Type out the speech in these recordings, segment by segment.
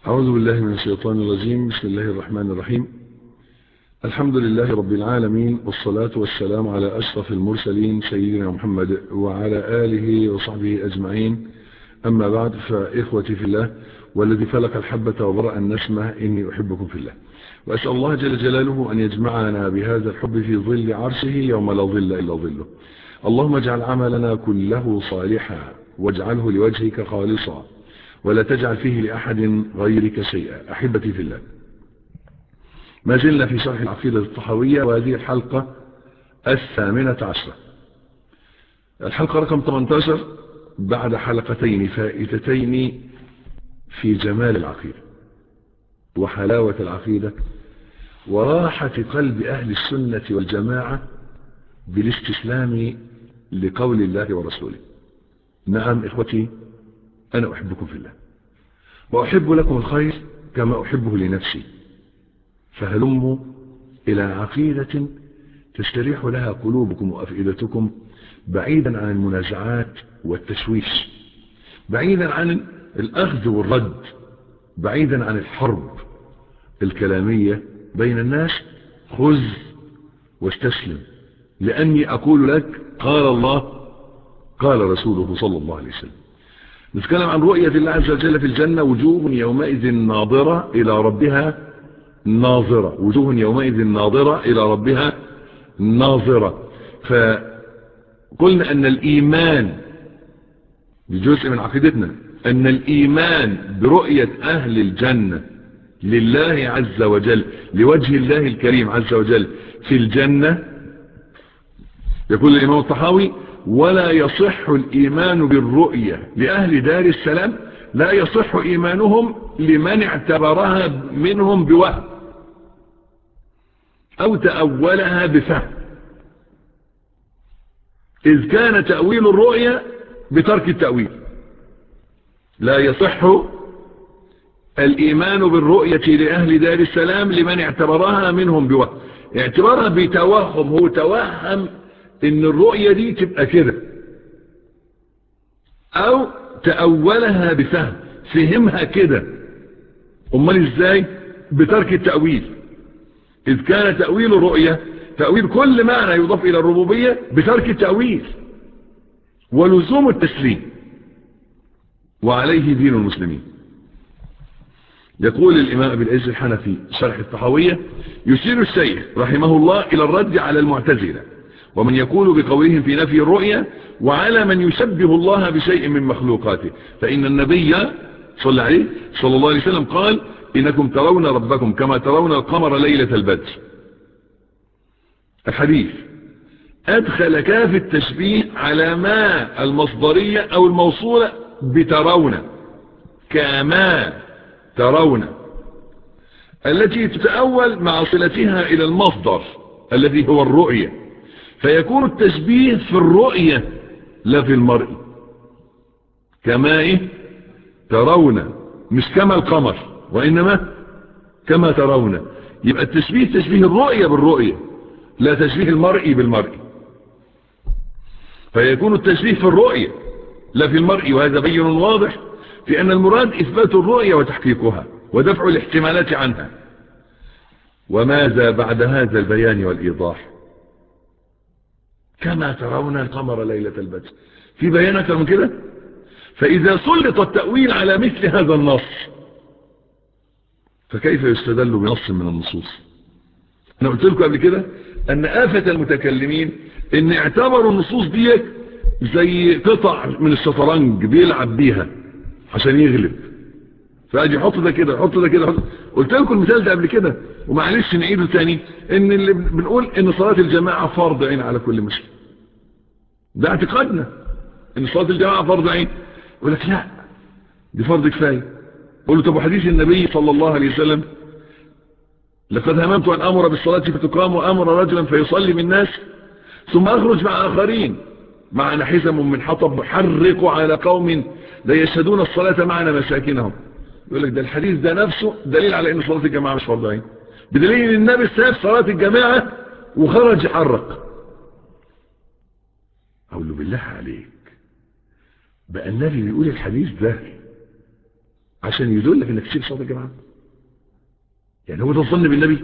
أعوذ بالله من الشيطان الرجيم بسم الله الرحمن الرحيم الحمد لله رب العالمين والصلاة والسلام على أشرف المرسلين سيدنا محمد وعلى آله وصحبه أجمعين أما بعد فإخوتي في الله والذي فلق الحبة وبرأ النسمة إني أحبكم في الله وأسأل الله جل جلاله أن يجمعنا بهذا الحب في ظل عرشه يوم لا ظل إلا ظله اللهم اجعل عملنا كله صالحا واجعله لوجهك خالصا ولا تجعل فيه لأحد غيرك شيئا أحبتي في الله ما زلنا في شرح العقيدة الطحوية وهذه الحلقة الثامنة عشرة الحلقة رقم 18 بعد حلقتين فائتتين في جمال العقيدة وحلاوة العقيدة وراحة قلب أهل السنة والجماعة بالاستسلام لقول الله ورسوله نعم إخوتي أنا أحبكم في الله وأحب لكم الخير كما أحبه لنفسي فهلموا إلى عقيدة تستريح لها قلوبكم وأفئدتكم بعيدا عن المنازعات والتشويش بعيدا عن الأخذ والرد بعيدا عن الحرب الكلامية بين الناس خذ واستسلم لأني أقول لك قال الله قال رسوله صلى الله عليه وسلم نتكلم عن رؤية الله عز وجل في الجنة وجوه يومئذ ناظرة إلى ربها ناظرة وجوه يومئذ ناظرة إلى ربها ناظرة فقلنا أن الإيمان بجزء من عقيدتنا أن الإيمان برؤية أهل الجنة لله عز وجل لوجه الله الكريم عز وجل في الجنة يقول الإمام الطحاوي ولا يصح الإيمان بالرؤية لأهل دار السلام لا يصح إيمانهم لمن اعتبرها منهم بوهم أو تأولها بفهم إذ كان تأويل الرؤية بترك التأويل لا يصح الإيمان بالرؤية لأهل دار السلام لمن اعتبرها منهم بوهم اعتبارها بتوهم هو توهم ان الرؤية دي تبقى كده او تأولها بفهم فهمها كده امال ازاي بترك التأويل اذ كان تأويل الرؤية تأويل كل معنى يضاف الى الربوبية بترك التأويل ولزوم التسليم وعليه دين المسلمين يقول الإمام ابن العز الحنفي شرح الطحاوية يشير الشيخ رحمه الله إلى الرد على المعتزلة ومن يقول بقولهم في نفي الرؤية وعلى من يشبه الله بشيء من مخلوقاته فإن النبي صلى عليه صلى الله عليه وسلم قال إنكم ترون ربكم كما ترون القمر ليلة البدر الحديث أدخل كاف التشبيه على ما المصدرية أو الموصولة بترون كما ترون التي تتأول مع صلتها إلى المصدر الذي هو الرؤية فيكون التشبيه في الرؤية لا في المرء كما ايه ترون مش كما القمر وإنما كما ترون يبقى التشبيه تشبيه الرؤية بالرؤية لا تشبيه المرء بالمرء فيكون التشبيه في الرؤية لا في المرء وهذا بين واضح في أن المراد إثبات الرؤية وتحقيقها ودفع الاحتمالات عنها وماذا بعد هذا البيان والإيضاح كما ترون القمر ليلة البدر في بيان أكثر من كده فإذا سلط التأويل على مثل هذا النص فكيف يستدل بنص من النصوص أنا قلت لكم قبل كده أن آفة المتكلمين إن اعتبروا النصوص دي زي قطع من الشطرنج بيلعب بيها عشان يغلب فأجي يحط ده كده يحط ده كده قلت لكم المثال ده قبل كده ومعلش نعيده تاني ان اللي بنقول ان صلاة الجماعة فرض عين على كل مسلم ده اعتقادنا ان صلاة الجماعة فرض عين يقول لك لا دي فرض كفاية قول له طب وحديث النبي صلى الله عليه وسلم لقد هممت ان امر بالصلاة فتقام وامر رجلا فيصلي بالناس ثم اخرج مع اخرين معنا حزم من حطب محرق على قوم لا يشهدون الصلاة معنا مساكنهم يقول لك ده الحديث ده نفسه دليل على ان صلاة الجماعة مش فرض عين بدليل ان النبي ساب صلاة الجماعة وخرج يحرق اقول له بالله عليك بقى النبي بيقول الحديث ده عشان يدلك انك تسيب صلاة الجماعة يعني هو ده الظن بالنبي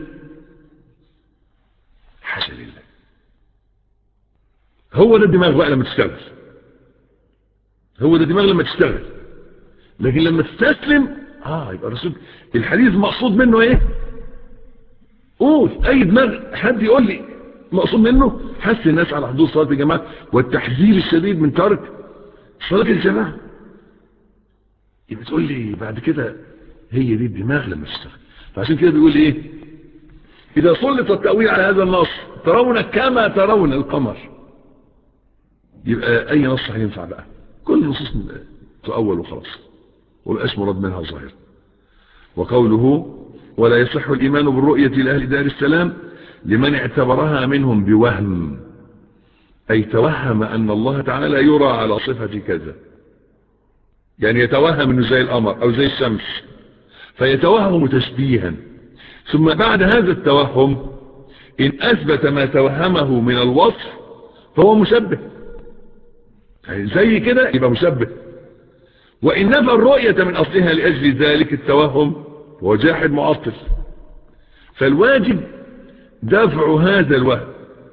حاشا لله هو ده الدماغ بقى لما تشتغل هو ده الدماغ لما تشتغل لكن لما تستسلم اه يبقى الرسول الحديث مقصود منه ايه قول اي دماغ حد يقول لي مقصود منه حث الناس على حضور صلاة الجماعة والتحذير الشديد من ترك صلاة الجماعة يبقى تقول لي بعد كده هي دي الدماغ لما تشتغل فعشان كده بيقول ايه اذا سلط التأويل على هذا النص ترون كما ترون القمر يبقى اي نص هينفع بقى كل النصوص تؤول وخلاص ومبقاش مراد منها ظاهر وقوله ولا يصح الإيمان بالرؤية لأهل دار السلام لمن اعتبرها منهم بوهم أي توهم أن الله تعالى يرى على صفة كذا يعني يتوهم أنه زي القمر أو زي الشمس فيتوهم تشبيها ثم بعد هذا التوهم إن أثبت ما توهمه من الوصف فهو مشبه يعني زي كده يبقى مشبه وإن نفى الرؤية من أصلها لأجل ذلك التوهم هو جاحد معطل فالواجب دفع هذا الوهم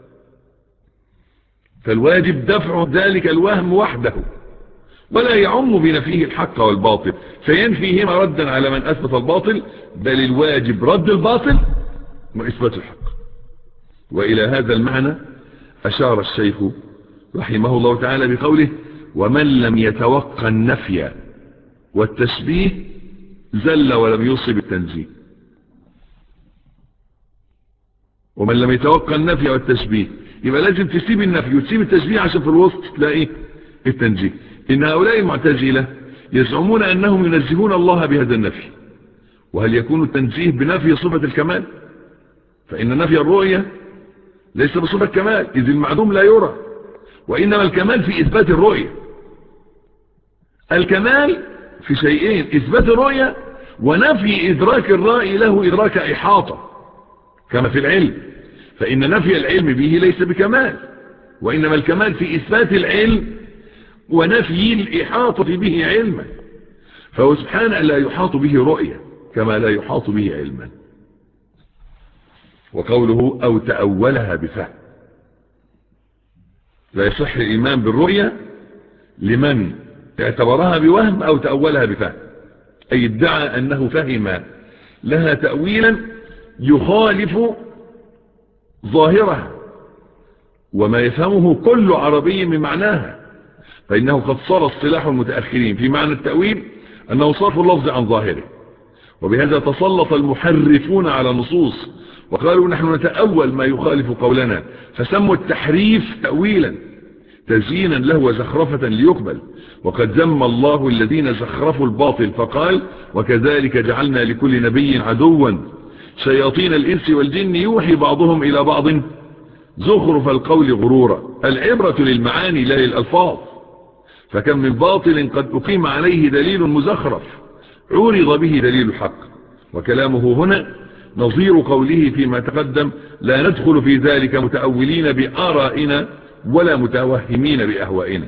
فالواجب دفع ذلك الوهم وحده ولا يعم بنفيه الحق والباطل فينفيهما ردا على من أثبت الباطل بل الواجب رد الباطل وإثبات الحق وإلى هذا المعنى أشار الشيخ رحمه الله تعالى بقوله ومن لم يتوقع النفي والتشبيه زل ولم يصب التنزيه ومن لم يتوقع النفي والتشبيه يبقى لازم تسيب النفي وتسيب التشبيه عشان في الوسط تلاقي التنزيه إن هؤلاء المعتزلة يزعمون أنهم ينزهون الله بهذا النفي وهل يكون التنزيه بنفي صفة الكمال فإن نفي الرؤية ليس بصفة كمال إذ المعدوم لا يرى وإنما الكمال في إثبات الرؤية الكمال في شيئين إثبات الرؤية ونفي إدراك الرأي له إدراك إحاطة كما في العلم فإن نفي العلم به ليس بكمال وإنما الكمال في إثبات العلم ونفي الإحاطة به علما فهو سبحانه لا يحاط به رؤية كما لا يحاط به علما وقوله أو تأولها بفهم لا يصح الإيمان بالرؤية لمن اعتبرها بوهم أو تأولها بفهم أي ادعى أنه فهم لها تأويلا يخالف ظاهرها وما يفهمه كل عربي من معناها فإنه قد صار اصطلاح المتأخرين في معنى التأويل أنه صرف اللفظ عن ظاهره وبهذا تسلط المحرفون على النصوص وقالوا نحن نتأول ما يخالف قولنا فسموا التحريف تأويلا تزيينا له وزخرفة ليقبل وقد ذم الله الذين زخرفوا الباطل فقال وكذلك جعلنا لكل نبي عدوا شياطين الإنس والجن يوحي بعضهم إلى بعض زخرف القول غرورا العبرة للمعاني لا للألفاظ فكم من باطل قد أقيم عليه دليل مزخرف عورض به دليل الحق وكلامه هنا نظير قوله فيما تقدم لا ندخل في ذلك متأولين بآرائنا ولا متوهمين بأهوائنا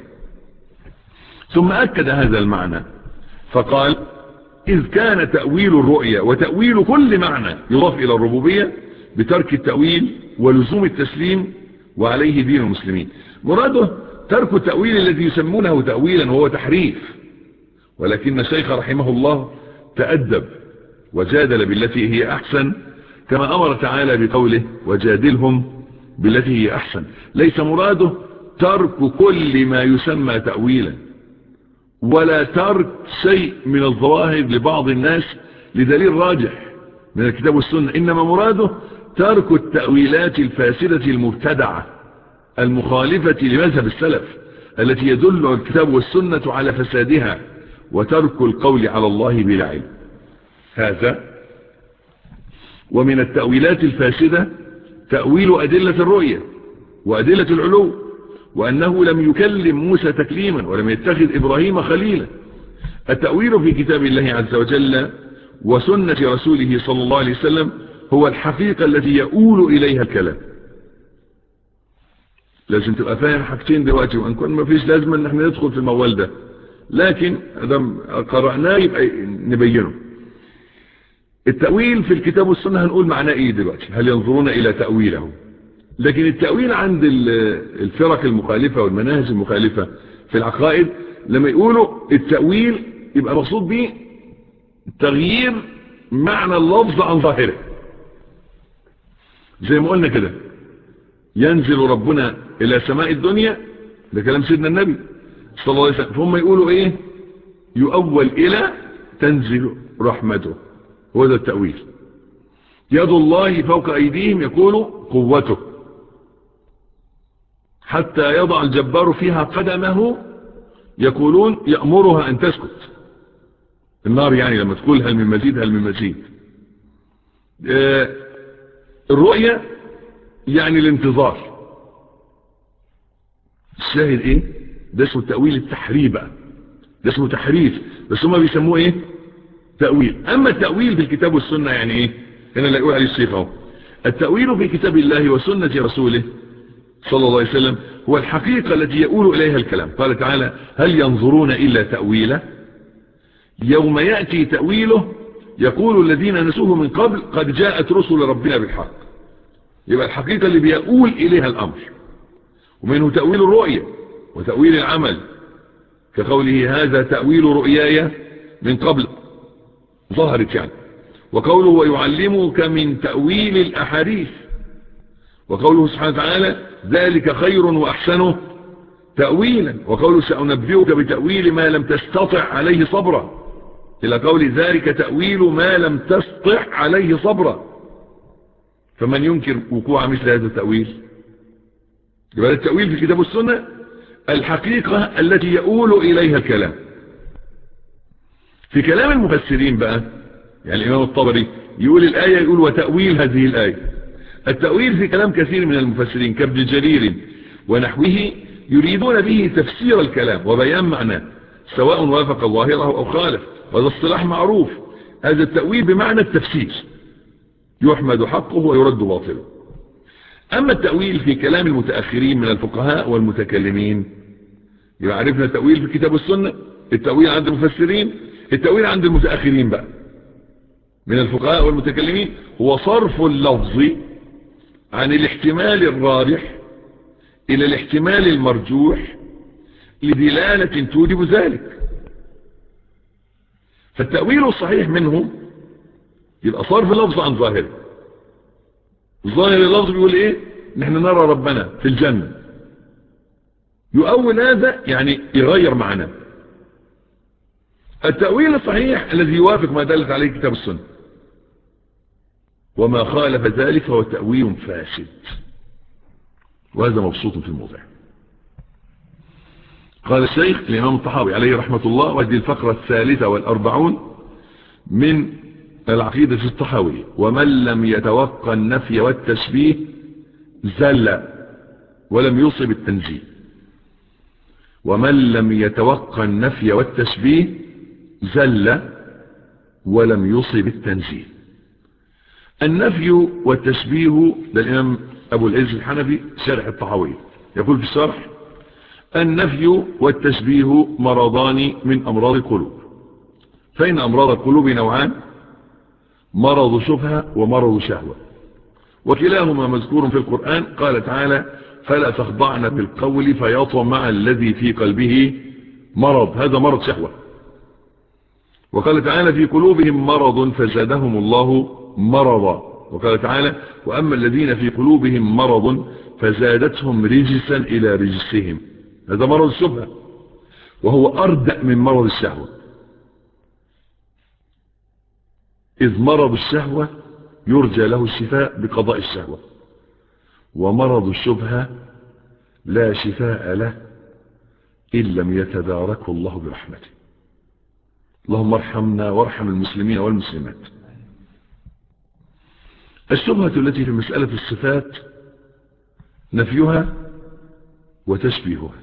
ثم أكد هذا المعنى فقال إذ كان تأويل الرؤية وتأويل كل معنى يضاف إلى الربوبية بترك التأويل ولزوم التسليم وعليه دين المسلمين مراده ترك التأويل الذي يسمونه تأويلا وهو تحريف ولكن الشيخ رحمه الله تأدب وجادل بالتي هي أحسن كما أمر تعالى بقوله وجادلهم بالتي هي أحسن ليس مراده ترك كل ما يسمى تأويلا ولا ترك شيء من الظواهر لبعض الناس لدليل راجح من الكتاب والسنة إنما مراده ترك التأويلات الفاسدة المبتدعة المخالفة لمذهب السلف التي يدل الكتاب والسنة على فسادها وترك القول على الله بلا علم هذا ومن التأويلات الفاسدة تأويل أدلة الرؤية وأدلة العلو وأنه لم يكلم موسى تكليما ولم يتخذ إبراهيم خليلا التأويل في كتاب الله عز وجل وسنة رسوله صلى الله عليه وسلم هو الحقيقة التي يؤول إليها الكلام لازم تبقى فاهم حاجتين دلوقتي وان كان ما فيش لازم ان احنا ندخل في الموال ده لكن ادم قرأناه يبقى نبينه التأويل في الكتاب والسنة هنقول معناه ايه دلوقتي هل ينظرون الى تأويله لكن التأويل عند الفرق المخالفة والمناهج المخالفة في العقائد لما يقولوا التأويل يبقى مقصود به تغيير معنى اللفظ عن ظاهره زي ما قلنا كده ينزل ربنا الى سماء الدنيا ده كلام سيدنا النبي صلى الله عليه وسلم فهم يقولوا ايه يؤول الى تنزل رحمته هو ده التأويل يد الله فوق ايديهم يقول قوته حتى يضع الجبار فيها قدمه يقولون يأمرها ان تسكت النار يعني لما تقول هل من مزيد هل من مزيد آه الرؤية يعني الانتظار الشاهد ايه ده اسمه تأويل التحريف بقى ده اسمه تحريف بس هما بيسموه ايه تأويل اما التأويل في الكتاب والسنة يعني ايه هنا اللي يقول عليه الشيخ اهو التأويل في كتاب الله وسنة رسوله صلى الله عليه وسلم هو الحقيقة التي يقول إليها الكلام قال تعالى هل ينظرون إلا تأويله يوم يأتي تأويله يقول الذين نسوه من قبل قد جاءت رسل ربنا بالحق يبقى الحقيقة اللي بيقول إليها الأمر ومنه تأويل الرؤية وتأويل العمل كقوله هذا تأويل رؤياي من قبل ظهرت يعني وقوله ويعلمك من تأويل الأحاديث وقوله سبحانه وتعالى ذلك خير وأحسنه تأويلا وقوله سأنبئك بتأويل ما لم تستطع عليه صبرا إلى قول ذلك تأويل ما لم تستطع عليه صبرا فمن ينكر وقوع مثل هذا التأويل يبقى التأويل في الكتاب والسنة الحقيقة التي يقول إليها الكلام في كلام المفسرين بقى يعني الإمام الطبري يقول الآية يقول وتأويل هذه الآية التأويل في كلام كثير من المفسرين كابن جرير ونحوه يريدون به تفسير الكلام وبيان معناه سواء وافق ظاهره أو خالف وهذا اصطلاح معروف هذا التأويل بمعنى التفسير يحمد حقه ويرد باطله أما التأويل في كلام المتأخرين من الفقهاء والمتكلمين يبقى عرفنا التأويل في الكتاب والسنة التأويل عند المفسرين التأويل عند المتأخرين بقى من الفقهاء والمتكلمين هو صرف اللفظ عن الاحتمال الراجح إلى الاحتمال المرجوح لدلالة توجب ذلك فالتأويل الصحيح منه يبقى صرف اللفظ عن ظاهره ظاهر اللفظ بيقول ايه نحن نرى ربنا في الجنة يؤول هذا يعني يغير معنا التأويل الصحيح الذي يوافق ما دلت عليه كتاب السنة وما خالف ذلك فهو تأويل فاسد وهذا مبسوط في الموضع قال الشيخ الإمام الطحاوي عليه رحمة الله وهذه الفقرة الثالثة والأربعون من العقيدة الطحاوية ومن لم يتوقع النفي والتشبيه زل ولم يصب التنزيل ومن لم يتوقع النفي والتشبيه زل ولم يصب التنزيل النفي والتشبيه ده الإمام أبو العز الحنفي شارح الطحاوية يقول في الشرح النفي والتشبيه مرضان من أمراض القلوب فإن أمراض القلوب نوعان مرض شبهة ومرض شهوة وكلاهما مذكور في القرآن قال تعالى فلا تخضعن بالقول فيطمع الذي في قلبه مرض هذا مرض شهوة وقال تعالى في قلوبهم مرض فزادهم الله مرضا وقال تعالى وأما الذين في قلوبهم مرض فزادتهم رجسا إلى رجسهم هذا مرض الشبهة وهو أردأ من مرض الشهوة إذ مرض الشهوة يرجى له الشفاء بقضاء الشهوة ومرض الشبهة لا شفاء له إن لم يتداركه الله برحمته اللهم ارحمنا وارحم المسلمين والمسلمات الشبهة التي في مسألة الصفات نفيها وتشبيهها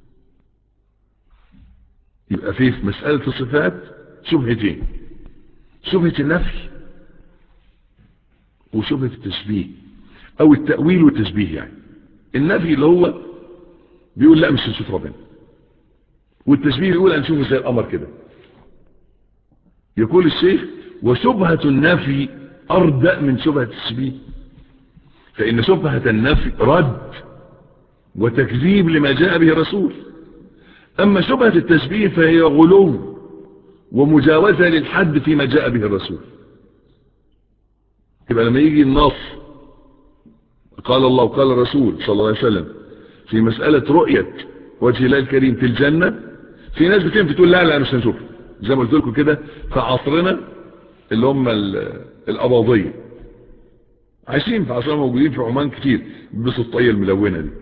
يبقى في مسألة الصفات شبهتين شبهة النفي وشبهة التشبيه او التأويل والتشبيه يعني النفي اللي هو بيقول لا مش هنشوف ربنا والتشبيه يقول هنشوفه زي القمر كده يقول الشيخ وشبهة النفي أردأ من شبهة التشبيه فإن شبهة النفي رد وتكذيب لما جاء به الرسول أما شبهة التشبيه فهي غلو ومجاوزة للحد فيما جاء به الرسول يبقى لما يجي النص قال الله وقال الرسول صلى الله عليه وسلم في مسألة رؤية وجه الله الكريم في الجنة في ناس بتنفي تقول لا لا مش هنشوف زي ما قلت لكم كده في عصرنا اللي هم الأباضية عايشين في عصرنا موجودين في عمان كتير بس الطية الملونة دي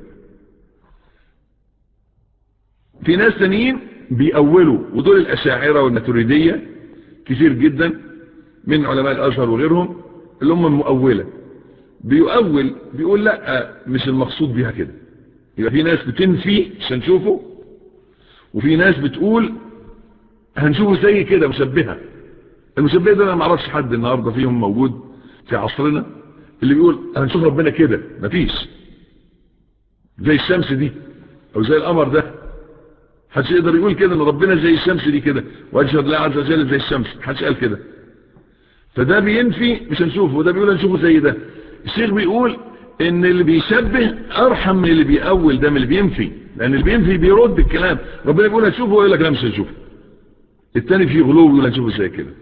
في ناس تانيين بيأولوا ودول الأشاعرة والماتريدية كتير جدا من علماء الأزهر وغيرهم اللي هم المؤولة بيؤول بيقول لا مش المقصود بيها كده يبقى في ناس بتنفي مش هنشوفه وفي ناس بتقول هنشوفه زي كده مشبهة المشبهة ده انا ما اعرفش حد النهاردة فيهم موجود في عصرنا اللي بيقول هنشوف ربنا كده مفيش زي الشمس دي او زي القمر ده محدش يقدر يقول كده ان ربنا زي الشمس دي كده واشهد الله عز وجل زي الشمس محدش قال كده فده بينفي مش هنشوفه وده بيقول هنشوفه زي ده الشيخ بيقول ان اللي بيشبه ارحم من اللي بيأول ده من اللي بينفي لان اللي بينفي بيرد الكلام ربنا بيقول هتشوفه ويقول لك لا مش هنشوفه التاني فيه غلو بيقول هنشوفه زي كده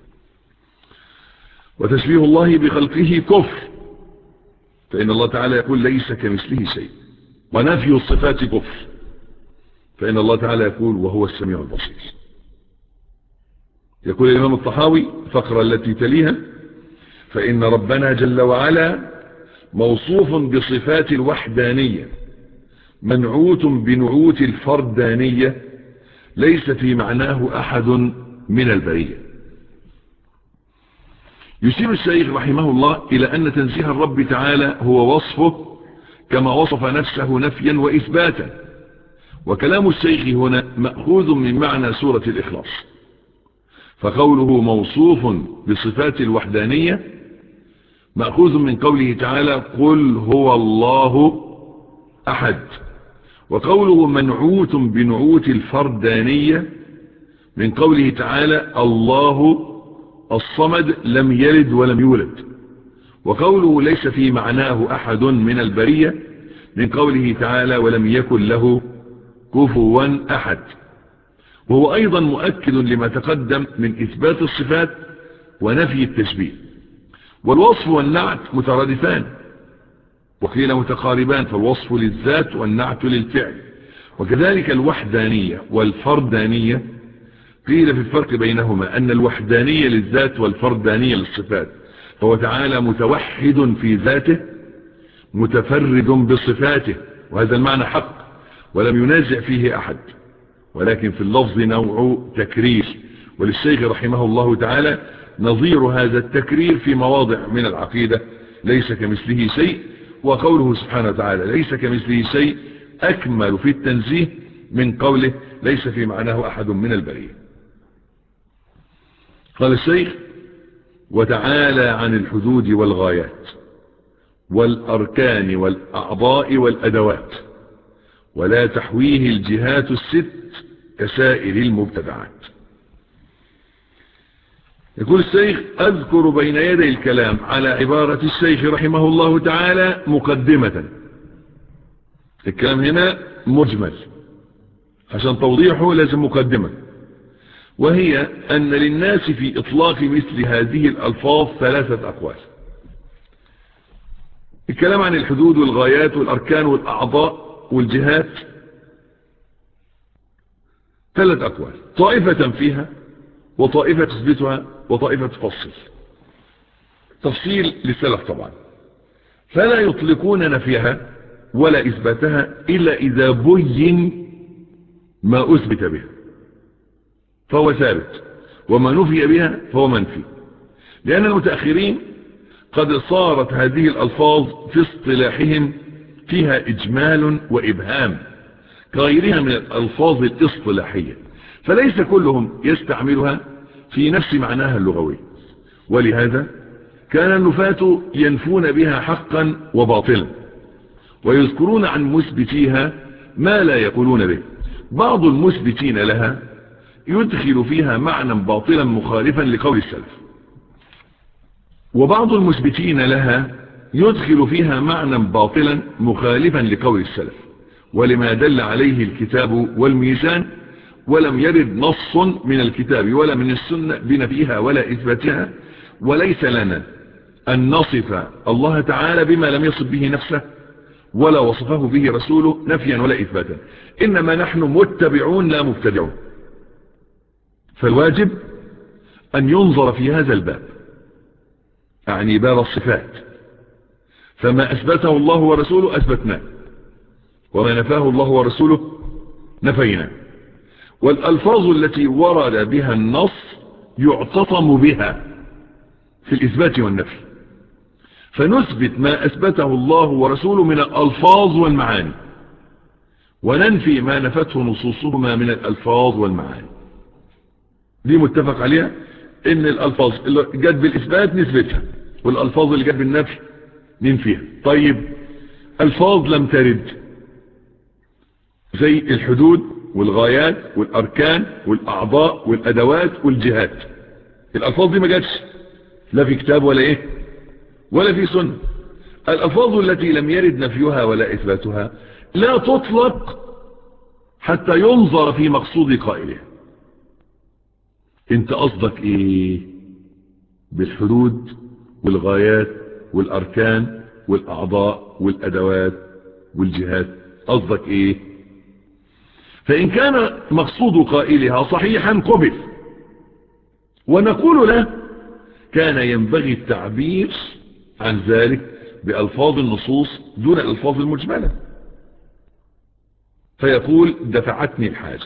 وتشبيه الله بخلقه كفر فإن الله تعالى يقول ليس كمثله شيء ونفي الصفات كفر فإن الله تعالى يقول وهو السميع البصير يقول الإمام الطحاوي فقرة التي تليها فإن ربنا جل وعلا موصوف بصفات الوحدانية منعوت بنعوت الفردانية ليس في معناه أحد من البرية يشير الشيخ رحمه الله إلى أن تنزيه الرب تعالى هو وصفه كما وصف نفسه نفيا وإثباتا وكلام الشيخ هنا مأخوذ من معنى سورة الإخلاص فقوله موصوف بصفات الوحدانية مأخوذ من قوله تعالى قل هو الله أحد وقوله منعوت بنعوت الفردانية من قوله تعالى الله الصمد لم يلد ولم يولد وقوله ليس في معناه أحد من البرية من قوله تعالى ولم يكن له كفوا أحد وهو أيضا مؤكد لما تقدم من إثبات الصفات ونفي التشبيه والوصف والنعت مترادفان وقيل متقاربان فالوصف للذات والنعت للفعل وكذلك الوحدانية والفردانية قيل في الفرق بينهما أن الوحدانية للذات والفردانية للصفات فهو تعالى متوحد في ذاته متفرد بصفاته وهذا المعنى حق ولم ينازع فيه أحد ولكن في اللفظ نوع تكرير وللشيخ رحمه الله تعالى نظير هذا التكرير في مواضع من العقيدة ليس كمثله شيء وقوله سبحانه وتعالى ليس كمثله شيء أكمل في التنزيه من قوله ليس في معناه أحد من البرية قال الشيخ وتعالى عن الحدود والغايات والأركان والأعضاء والأدوات ولا تحويه الجهات الست كسائر المبتدعات يقول الشيخ أذكر بين يدي الكلام على عبارة الشيخ رحمه الله تعالى مقدمة الكلام هنا مجمل عشان توضيحه لازم مقدمة وهي أن للناس في إطلاق مثل هذه الألفاظ ثلاثة أقوال الكلام عن الحدود والغايات والأركان والأعضاء والجهات ثلاث أقوال طائفة فيها وطائفة تثبتها وطائفة تفصل تفصيل للسلف طبعا فلا يطلقون نفيها ولا إثباتها إلا إذا بين ما أثبت بها فهو ثابت وما نفي بها فهو منفي لأن المتأخرين قد صارت هذه الألفاظ في اصطلاحهم فيها إجمال وإبهام كغيرها من الألفاظ الاصطلاحية فليس كلهم يستعملها في نفس معناها اللغوي ولهذا كان النفاة ينفون بها حقا وباطلا ويذكرون عن مثبتيها ما لا يقولون به بعض المثبتين لها يدخل فيها معنى باطلا مخالفا لقول السلف وبعض المثبتين لها يدخل فيها معنى باطلا مخالفا لقول السلف ولما دل عليه الكتاب والميزان ولم يرد نص من الكتاب ولا من السنة بنفيها ولا إثباتها وليس لنا أن نصف الله تعالى بما لم يصف به نفسه ولا وصفه به رسوله نفيا ولا إثباتا إنما نحن متبعون لا مبتدعون فالواجب أن ينظر في هذا الباب أعني باب الصفات فما أثبته الله ورسوله أثبتناه وما نفاه الله ورسوله نفيناه والألفاظ التي ورد بها النص يعتصم بها في الإثبات والنفي فنثبت ما أثبته الله ورسوله من الألفاظ والمعاني وننفي ما نفته نصوصهما من الألفاظ والمعاني دي متفق عليها ان الألفاظ اللي جت بالإثبات نثبتها والألفاظ اللي جت بالنفي ننفيها طيب ألفاظ لم ترد زي الحدود والغايات والأركان والأعضاء والأدوات والجهات الألفاظ دي ما جاتش لا في كتاب ولا إيه ولا في سنة الألفاظ التي لم يرد نفيها ولا إثباتها لا تطلق حتى ينظر في مقصود قائلها انت قصدك ايه بالحدود والغايات والأركان والأعضاء والأدوات والجهات قصدك ايه فإن كان مقصود قائلها صحيحا قبل ونقول له كان ينبغي التعبير عن ذلك بألفاظ النصوص دون الألفاظ المجملة فيقول دفعتني الحاجة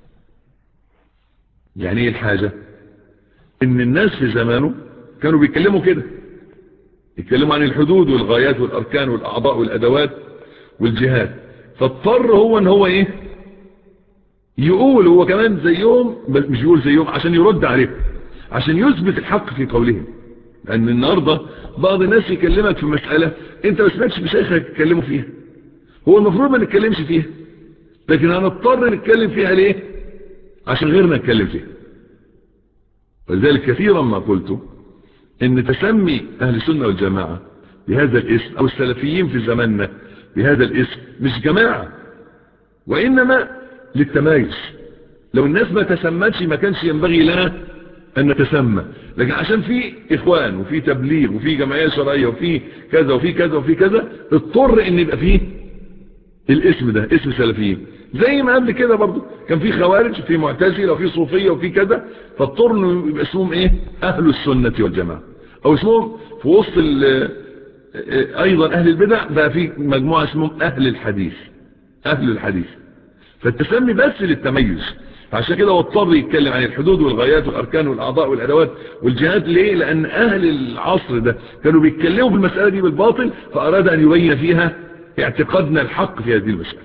يعني ايه الحاجة ان الناس في زمانه كانوا بيتكلموا كده يتكلموا عن الحدود والغايات والأركان والأعضاء والأدوات والجهات فاضطر هو ان هو ايه يقول هو كمان زيهم مش يقول زيهم عشان يرد عليهم عشان يثبت الحق في قولهم لأن النهاردة بعض الناس يكلمك في مسألة انت ما سمعتش بشيخك يتكلموا فيها هو المفروض ما نتكلمش فيها لكن هنضطر نتكلم فيها ليه عشان غيرنا نتكلم فيها ولذلك كثيرا ما قلت ان تسمي اهل السنة والجماعة بهذا الاسم او السلفيين في زماننا بهذا الاسم مش جماعة وانما للتمايز لو الناس ما تسمتش ما كانش ينبغي لنا ان نتسمى لكن عشان في اخوان وفي تبليغ وفي جمعية شرعية وفي كذا وفي كذا وفي كذا اضطر ان يبقى فيه الاسم ده اسم سلفيين زي ما قبل كده برضو كان في خوارج وفي معتزله وفي صوفيه وفي كذا فاضطر انه يبقى اسمهم ايه اهل السنه والجماعه او اسمهم في وسط ايضا اهل البدع بقى في مجموعه اسمهم اهل الحديث اهل الحديث فالتسمي بس للتميز عشان كده هو اضطر يتكلم عن الحدود والغايات والاركان والاعضاء والادوات والجهات ليه لان اهل العصر ده كانوا بيتكلموا في المساله دي بالباطل فاراد ان يبين فيها اعتقادنا الحق في هذه المساله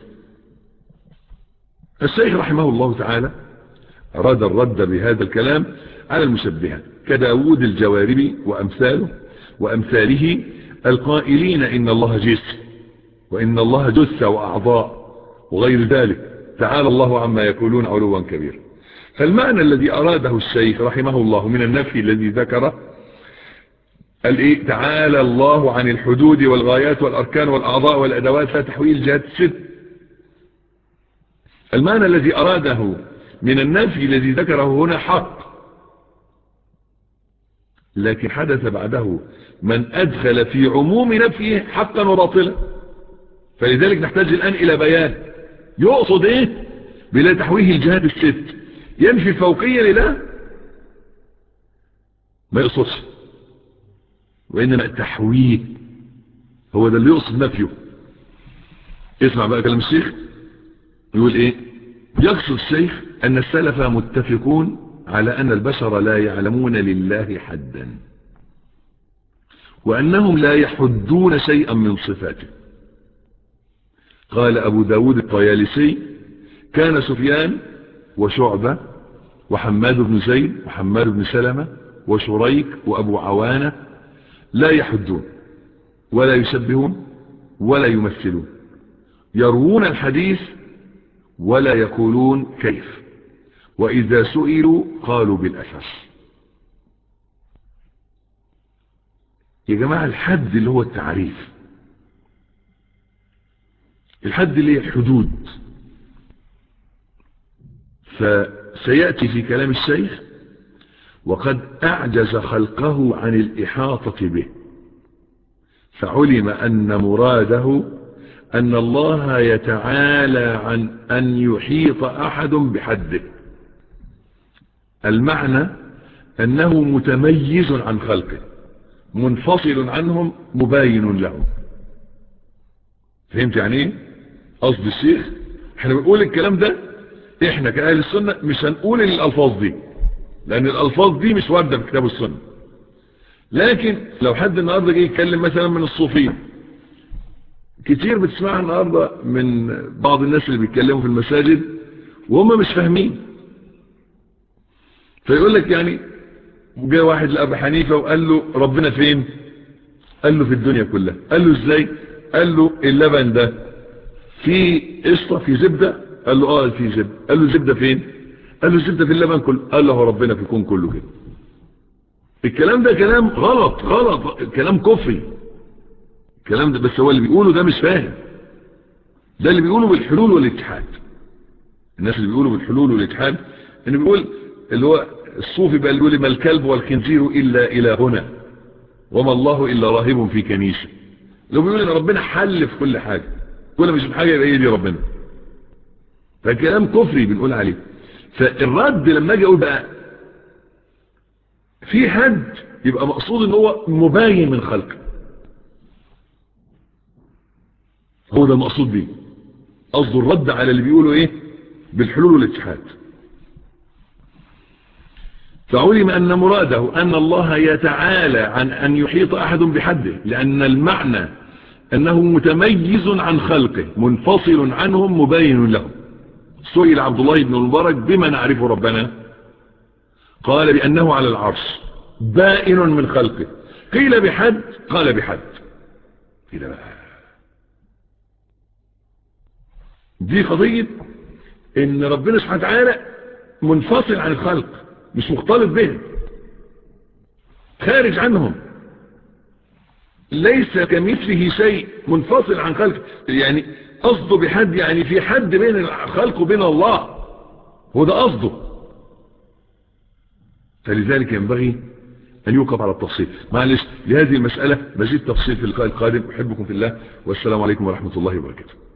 الشيخ رحمه الله تعالى أراد الرد بهذا الكلام على المشبهة كداود الجواربي وأمثاله وأمثاله القائلين إن الله جسم وإن الله جثة وأعضاء وغير ذلك تعالى الله عما يقولون علوا كبيرا فالمعنى الذي أراده الشيخ رحمه الله من النفي الذي ذكره قال إيه تعالى الله عن الحدود والغايات والأركان والأعضاء والأدوات لا تحويل جهات الست المعنى الذي أراده من النفي الذي ذكره هنا حق لكن حدث بعده من أدخل في عموم نفيه حقا وباطلا فلذلك نحتاج الآن إلى بيان يقصد إيه بلا تحويه الجهات الست ينفي الفوقية لله ما يقصدش وإنما التحويه هو ده اللي يقصد نفيه اسمع بقى كلام الشيخ يقول ايه يقصد الشيخ ان السلف متفقون على ان البشر لا يعلمون لله حدا وانهم لا يحدون شيئا من صفاته قال ابو داود الطيالسي كان سفيان وشعبة وحماد بن زيد وحماد بن سلمة وشريك وابو عوانة لا يحدون ولا يشبهون ولا يمثلون يروون الحديث ولا يقولون كيف وإذا سئلوا قالوا بالأساس يا جماعة الحد اللي هو التعريف الحد اللي هي الحدود فسيأتي في كلام الشيخ وقد أعجز خلقه عن الإحاطة به فعلم أن مراده أن الله يتعالى عن أن يحيط أحد بحده المعنى أنه متميز عن خلقه منفصل عنهم مباين لهم فهمت يعني ايه قصد الشيخ احنا بنقول الكلام ده احنا كأهل السنة مش هنقول الالفاظ دي لان الالفاظ دي مش واردة في كتاب السنة لكن لو حد النهاردة جه يتكلم مثلا من الصوفية كتير بتسمعها النهاردة من بعض الناس اللي بيتكلموا في المساجد وهم مش فاهمين فيقول لك يعني جاء واحد لأبو حنيفة وقال له ربنا فين قال له في الدنيا كلها قال له ازاي قال له اللبن ده في قشطة في زبدة قال له اه في زبدة قال له زبدة فين قال له زبدة في اللبن كله قال له ربنا في الكون كله كده الكلام ده كلام غلط غلط كلام كفري الكلام ده بس هو اللي بيقوله ده مش فاهم ده اللي بيقوله بالحلول والاتحاد الناس اللي بيقولوا بالحلول والاتحاد انه بيقول اللي هو الصوفي بقى اللي بيقول ما الكلب والخنزير الا الى هنا وما الله الا راهب في كنيسه لو بيقول ان ربنا حل في كل حاجه كل ما يشوف حاجه يبقى هي دي ربنا فكلام كفري بنقول عليه فالرد لما اجي اقول بقى في حد يبقى مقصود ان هو مباين من خلقه هو ده المقصود بيه قصده الرد على اللي بيقولوا ايه بالحلول والاتحاد فعلم أن مراده أن الله يتعالى عن أن يحيط أحد بحده لأن المعنى أنه متميز عن خلقه منفصل عنهم مباين لهم سئل عبد الله بن المبارك بما نعرف ربنا قال بأنه على العرش بائن من خلقه قيل بحد قال بحد قيل بقى دي قضية ان ربنا سبحانه وتعالى منفصل عن الخلق مش مختلط بهم خارج عنهم ليس كمثله شيء منفصل عن خلق يعني قصده بحد يعني في حد بين الخلق وبين الله هو ده قصده فلذلك ينبغي أن يوقف على التفصيل معلش لهذه المسألة مزيد تفصيل في اللقاء القادم أحبكم في الله والسلام عليكم ورحمة الله وبركاته